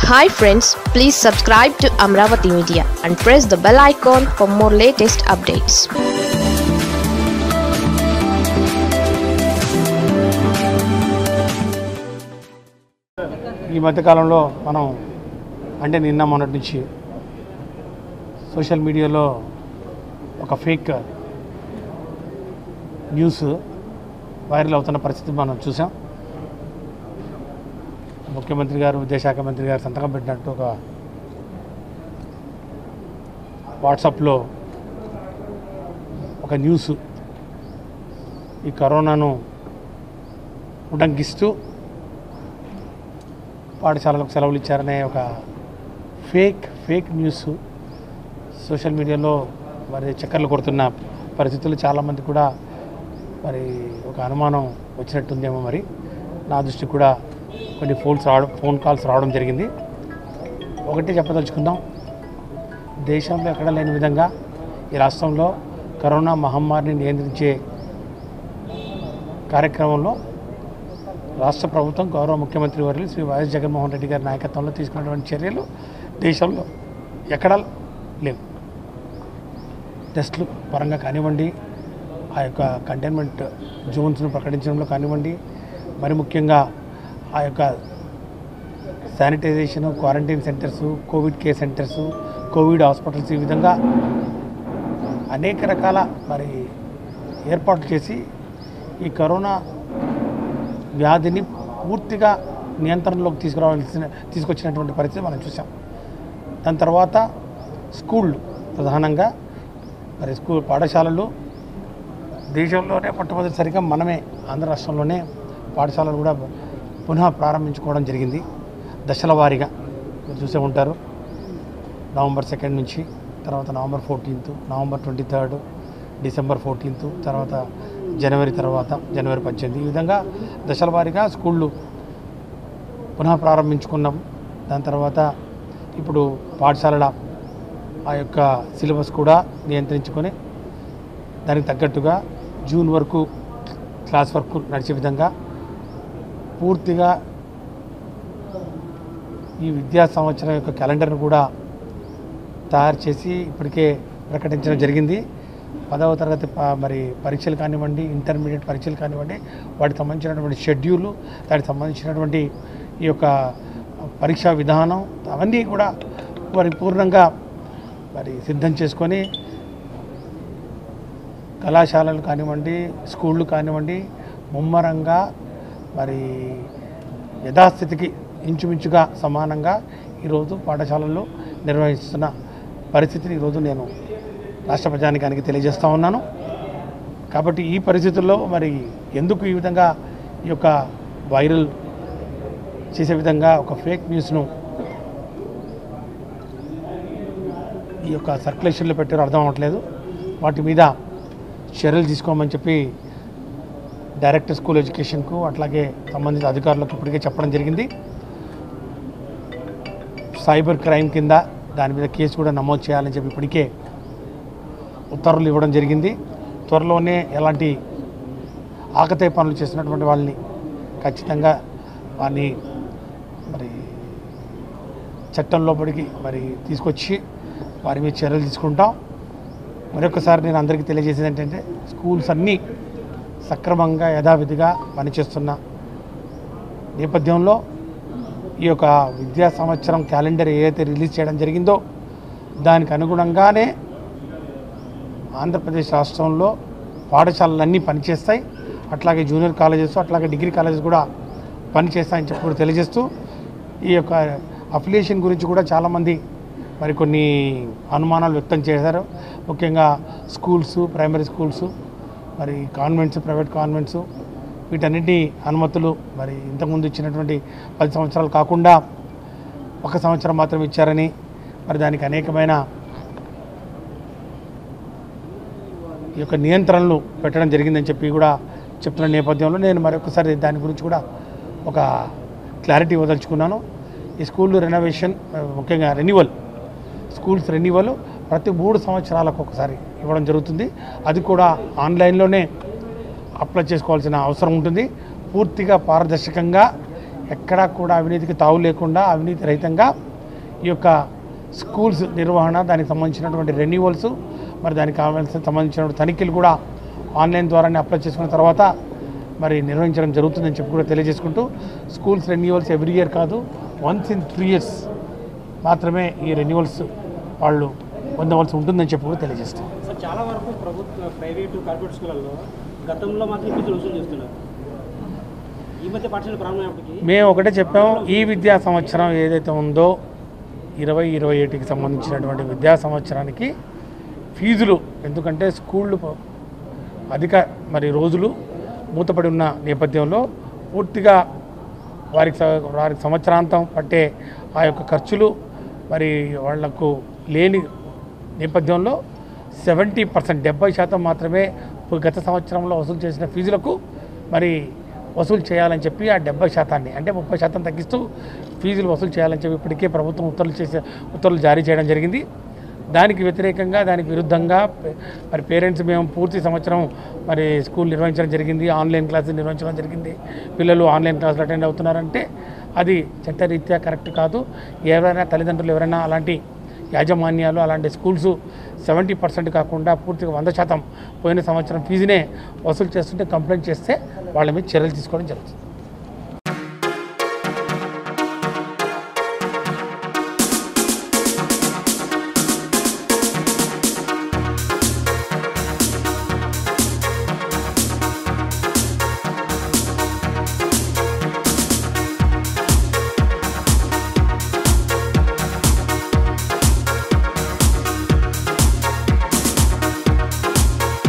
hi friends please subscribe to Amaravati media and press the bell icon for more latest updates ఈ మధ్యకాలంలో మనం అంటే నిన్న మొన్నటి నుంచి సోషల్ మీడియాలో ఒక ఫేక్ న్యూస్ వైరల్ అవుతున్న పరిస్థితి మనం చూసాం ముఖ్యమంత్రి గారు విద్యాశాఖ మంత్రి గారు సంతకం పెట్టినట్టు ఒక వాట్సాప్లో ఒక న్యూస్ ఈ కరోనాను ఉడంకిస్తూ పాఠశాలలకు సెలవులు ఇచ్చారనే ఒక ఫేక్ ఫేక్ న్యూస్ సోషల్ మీడియాలో మరి చక్కర్లు కొడుతున్న పరిస్థితులు చాలామంది కూడా మరి ఒక అనుమానం వచ్చినట్టుందేమో మరి నా దృష్టికి కూడా కొన్ని ఫోన్స్ రావడం ఫోన్ కాల్స్ రావడం జరిగింది ఒకటి చెప్పదలుచుకుందాం దేశంలో ఎక్కడ లేని విధంగా ఈ రాష్ట్రంలో కరోనా మహమ్మారిని నియంత్రించే కార్యక్రమంలో రాష్ట్ర ప్రభుత్వం గౌరవ ముఖ్యమంత్రి వర్యులు శ్రీ వైఎస్ జగన్మోహన్ రెడ్డి గారి నాయకత్వంలో తీసుకున్నటువంటి చర్యలు దేశంలో ఎక్కడా లేవు టెస్టులు పరంగా కానివ్వండి ఆ యొక్క కంటైన్మెంట్ జోన్స్ను ప్రకటించడంలో కానివ్వండి మరి ముఖ్యంగా ఆ యొక్క sanitisation quarantine centres covid care centres covid hospitals ఈ విధంగా అనేక రకాల మరి ఏర్పాట్లు చేసి ఈ కరోనా వ్యాధిని పూర్తిగా నియంత్రణలోకి తీసుకురావాల్సిన తీసుకొచ్చినటువంటి పరిస్థితి మనం చూసాం దాని తర్వాత స్కూళ్ళు ప్రధానంగా మరి స్కూల్ పాఠశాలలు దేశంలోనే మొట్టమొదటిసారిగా మనమే ఆంధ్ర రాష్ట్రంలోనే పాఠశాలలు కూడా పునః ప్రారంభించుకోవడం జరిగింది దశల వారీగా మీరు చూసే ఉంటారు నవంబర్ సెకండ్ నుంచి తర్వాత November fourteenth November twenty third December fourteenth తర్వాత జనవరి తర్వాత జనవరి పద్దెనిమిది ఈ విధంగా దశల వారీగా స్కూళ్ళు పునః ప్రారంభించుకున్నాం దాని తర్వాత ఇప్పుడు పాఠశాలల ఆ యొక్క సిలబస్ కూడా నియంత్రించుకొని దానికి తగ్గట్టుగా జూన్ వరకు క్లాస్ వర్క్ నడిచే విధంగా పూర్తిగా ఈ విద్యా సంవత్సరం యొక్క క్యాలెండర్ను కూడా తయారు చేసి ఇప్పటికే ప్రకటించడం జరిగింది పదవ తరగతి ప- మరి పరీక్షలు కానివ్వండి ఇంటర్మీడియట్ పరీక్షలు కానివ్వండి వాటికి సంబంధించినటువంటి షెడ్యూల్ దానికి సంబంధించినటువంటి ఈ యొక్క పరీక్షా విధానం అవన్నీ కూడా పరిపూర్ణంగా మరి సిద్ధం చేసుకొని కళాశాలలు కానివ్వండి స్కూళ్ళు కానివ్వండి ముమ్మరంగా మరి యథాస్థితికి ఇంచుమించుగా సమానంగా ఈరోజు పాఠశాలల్లో నిర్వహిస్తున్న పరిస్థితిని ఈరోజు నేను రాష్ట్ర ప్రజానికానికి తెలియజేస్తూ ఉన్నాను కాబట్టి ఈ పరిస్థితుల్లో మరి ఎందుకు ఈ విధంగా ఈ యొక్క వైరల్ చేసే విధంగా ఒక ఫేక్ న్యూస్ను ఈ యొక్క సర్క్యులేషన్లో పెట్టారో అర్థం అవ్వట్లేదు వాటి మీద చర్యలు తీసుకోమని చెప్పి డైరెక్టర్ స్కూల్ ఎడ్యుకేషన్కు అట్లాగే సంబంధిత అధికారులకు ఇప్పటికే చెప్పడం జరిగింది సైబర్ క్రైమ్ కింద దాని మీద కేసు కూడా నమోదు చేయాలని చెప్పి ఇప్పటికే ఉత్తర్వులు ఇవ్వడం జరిగింది త్వరలోనే ఎలాంటి ఆకతాయి పనులు చేసినటువంటి వాళ్ళని ఖచ్చితంగా వారిని మరి చట్టం లోపలికి మరి తీసుకొచ్చి వారి మీద చర్యలు తీసుకుంటాం మరొకసారి నేను అందరికీ తెలియజేసేది ఏంటంటే స్కూల్స్ అన్నీ సక్రమంగా యథావిధిగా పనిచేస్తున్న నేపథ్యంలో ఈ యొక్క విద్యా సంవత్సరం క్యాలెండర్ ఏదైతే రిలీజ్ చేయడం జరిగిందో దానికి అనుగుణంగానే ఆంధ్రప్రదేశ్ రాష్ట్రంలో పాఠశాలలన్నీ పనిచేస్తాయి అట్లాగే జూనియర్ కాలేజెస్ అట్లాగే డిగ్రీ కాలేజెస్ కూడా పనిచేస్తాయని చెప్పి కూడా తెలియజేస్తూ ఈ యొక్క అఫిలియేషన్ గురించి కూడా చాలామంది మరి కొన్ని అనుమానాలు వ్యక్తం చేశారు ముఖ్యంగా స్కూల్స్ ప్రైమరీ స్కూల్స్ మరి కాన్వెంట్స్ ప్రైవేట్ కాన్వెంట్స్ వీటన్నిటి అనుమతులు మరి ఇంతకుముందు ఇచ్చినటువంటి పది సంవత్సరాలు కాకుండా ఒక సంవత్సరం మాత్రం ఇచ్చారని మరి దానికి అనేకమైన ఈ యొక్క నియంత్రణలు పెట్టడం జరిగిందని చెప్పి కూడా చెప్తున్న నేపథ్యంలో నేను మరొకసారి దాని గురించి కూడా ఒక క్లారిటీ ఇవ్వదలుచుకున్నాను ఈ స్కూల్ రెనోవేషన్ ఆ, ముఖ్యంగా రెన్యువల్ స్కూల్స్ రెన్యువల్ ప్రతి మూడు సంవత్సరాలకు ఒకసారి ఇవ్వడం జరుగుతుంది అది కూడా ఆన్లైన్లోనే అప్లై చేసుకోవాల్సిన అవసరం ఉంటుంది పూర్తిగా పారదర్శకంగా ఎక్కడా కూడా అవినీతికి తావు లేకుండా అవినీతి రహితంగా ఈ యొక్క స్కూల్స్ నిర్వహణ దానికి సంబంధించినటువంటి రెన్యువల్స్ మరి దానికి కావాల్సిన సంబంధించిన తనిఖీలు కూడా ఆన్లైన్ ద్వారానే అప్లై చేసుకున్న తర్వాత మరి నిర్వహించడం జరుగుతుందని చెప్పి కూడా తెలియజేసుకుంటూ స్కూల్స్ రెన్యువల్స్ ఎవ్రీ ఇయర్ కాదు వన్స్ ఇన్ త్రీ ఇయర్స్ మాత్రమే ఈ రెన్యువల్స్ వాళ్ళు పొందవలసి ఉంటుందని చెప్పి కూడా తెలియజేస్తాం సార్ చాలా వరకు ప్రభుత్వ ప్రైవేటు కార్పొరేట్ స్కూళ్ళల్లో గతంలో మాత్రం ఫీజులు వసూలు చేస్తున్నారు ఈ మధ్య పాఠశాల ప్రారంభమైనప్పటికీ మేము ఒకటే చెప్పాము ఈ విద్యా సంవత్సరం ఏదైతే ఉందో ఇరవై ఇరవై ఒకటికి సంబంధించినటువంటి విద్యా సంవత్సరానికి ఫీజులు ఎందుకంటే స్కూళ్ళు ప- అధిక మరి రోజులు మూతపడి ఉన్న నేపథ్యంలో పూర్తిగా వారికి స- వారికి సంవత్సరాంతం పట్టే ఆ యొక్క ఖర్చులు మరి వాళ్లకు లేని నేపథ్యంలో సెవెంటీ పర్సెంట్ డెబ్బై శాతం మాత్రమే గత సంవత్సరంలో వసూలు చేసిన ఫీజులకు మరి వసూలు చేయాలని చెప్పి ఆ డెబ్బై శాతాన్ని అంటే ముప్పై శాతం తగ్గిస్తూ ఫీజులు వసూలు చేయాలని చెప్పి ఇప్పటికే ప్రభుత్వం ఉత్తర్వులు చేసే ఉత్తర్వులు జారీ చేయడం జరిగింది దానికి వ్యతిరేకంగా దానికి విరుద్ధంగా పే- మరి పేరెంట్స్ మేము పూర్తి సంవత్సరం మరి స్కూల్ నిర్వహించడం జరిగింది ఆన్లైన్ క్లాసులు నిర్వహించడం జరిగింది పిల్లలు ఆన్లైన్ క్లాసులు అటెండ్ అవుతున్నారంటే అది చట్టరీత్యా కరెక్ట్ కాదు ఎవరైనా తల్లిదండ్రులు ఎవరైనా అలాంటి యాజమాన్యాలు అలాంటి స్కూల్స్ సెవెంటీ పర్సెంట్ కాకుండా పూర్తిగా వంద శాతం పోయిన సంవత్సరం ఫీజునే వసూలు చేస్తుంటే కంప్లైంట్ చేస్తే వాళ్ళ మీద చర్యలు తీసుకోవడం జరుగుతుంది